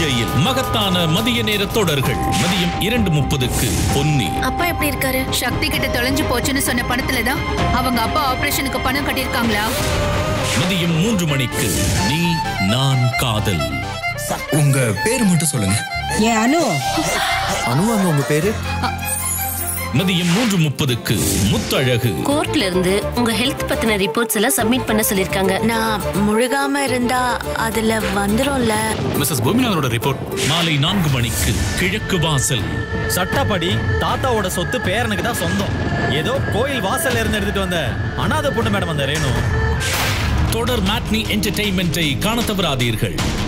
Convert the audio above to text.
பொதிகையில் மகத்தான மதிய நேர தொடர்கள் மதியம் இரண்டு முப்பதுக்கு பொன்னி அப்பா எப்படி இருக்காரு சக்தி கிட்ட தொலைஞ்சு போச்சுன்னு சொன்ன பணத்துல தான் அவங்க அப்பா ஆபரேஷனுக்கு பணம் கட்டியிருக்காங்களா மதியம் மூன்று மணிக்கு நீ நான் காதல் உங்க பேர் மட்டும் சொல்லுங்க ஏன் அனு அனுவாங்க உங்க பேரு மதியம் மூன்று முப்பதுக்கு முத்தழகு கோர்ட்ல இருந்து உங்க ஹெல்த் பத்தின ரிப்போர்ட்ஸ் எல்லாம் சப்மிட் பண்ண சொல்லிருக்காங்க நான் முழுகாம இருந்தா அதுல வந்துரும்ல மிஸ்ஸஸ் பூமிநாதனோட ரிப்போர்ட் மாலை நான்கு மணிக்கு கிழக்கு வாசல் சட்டப்படி தாத்தாவோட சொத்து பேரனுக்கு தான் சொந்தம் ஏதோ கோயில் வாசல்ல இருந்து எடுத்துட்டு வந்த அனாதை பொண்ணு மேடம் அந்த ரேணு தொடர் மேட்னி என்டர்டெயின்மெண்ட்டை காண தவறாதீர்கள்